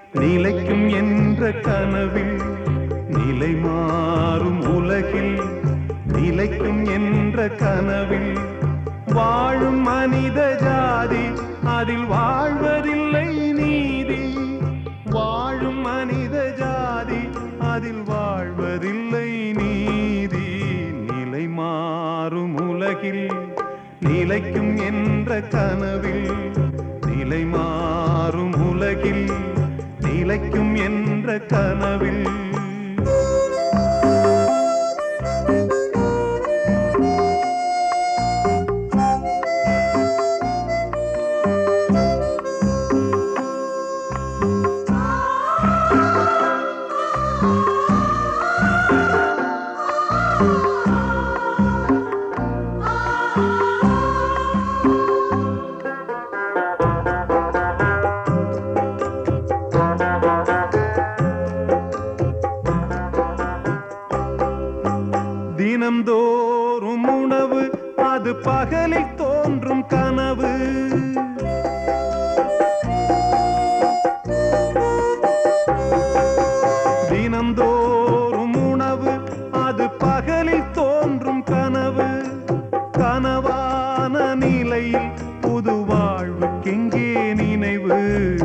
நிலைக்கும் என்ற கனவில் நிலை மாறும் உலகில் நிலைக்கும் என்ற கனவில் வாழும் மனித ஜாதி அதில் வாழ்வதில்லை நீதி வாழும் மனித ஜாதி அதில் வாழ்வதில்லை நீதி நிலை மாறும் உலகில் நிலைக்கும் என்ற கனவில் நிலை மாறும் உலகில் நிலைக்கும் என்ற கனவில் தினம்தோறும் உணவு அது பகலில் தோன்றும் கனவு தினம்தோறும் உணவு அது பகலில் தோன்றும் கனவு கனவான நிலையில் புது வாழ்வுக்கெங்கே நினைவு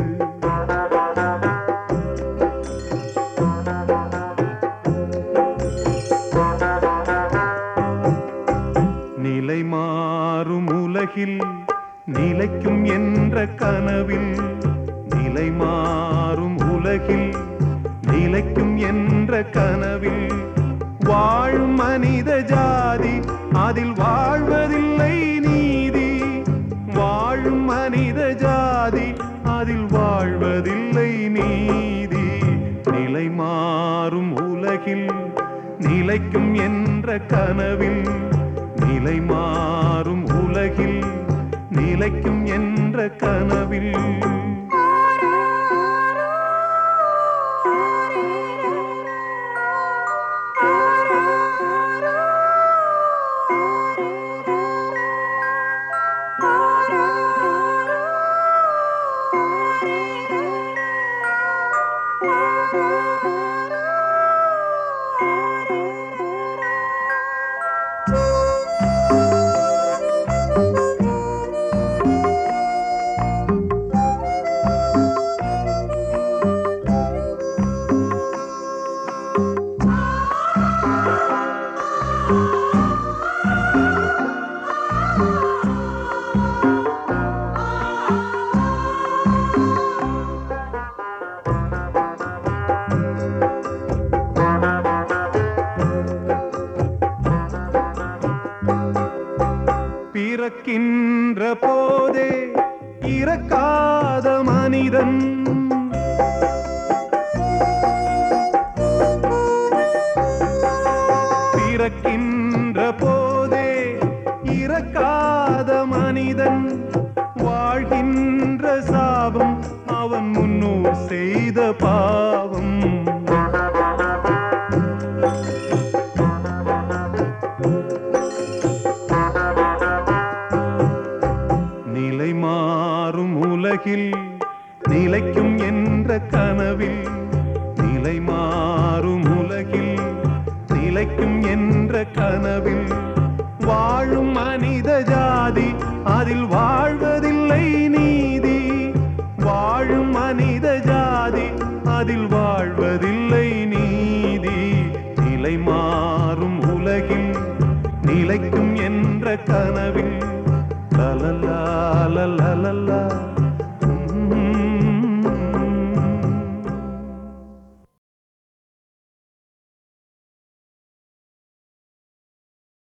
நிலை மாறும் உலகில் நிலைக்கும் என்ற கனவில் நிலை மாறும் உலகில் நிலைக்கும் என்ற கனவில் வாழும் மனித ஜாதி அதில் வாழ்வதில்லை நீதி வாழும் மனித ஜாதி அதில் வாழ்வதில்லை நீதி நிலை மாறும் உலகில் நிலைக்கும் என்ற கனவில் நிலை மாறும் உலகில் நிலைக்கும் என்ற கனவில் பிறக்கின்ற போதே இறக்காத மனிதன் பிறக்கின்ற போதே இறக்காத மனிதன் வாழ்கின்ற சாபம் அவன் முன்னோர் செய்த பாவம் நிலை மாறும் உலகில் நிலைக்கும் என்ற கனவில் நிலை மாறும் உலகில் நிலைக்கும் என்ற கனவில் வாழும் மனித ஜாதி அதில் வாழ்வதில்லை நீதி வாழும் மனித ஜாதி அதில் வாழ்வதில்லை நீதி நிலை மாறும் உலகில் நிலைக்கும் என்ற கனவில் லலலா லலலலா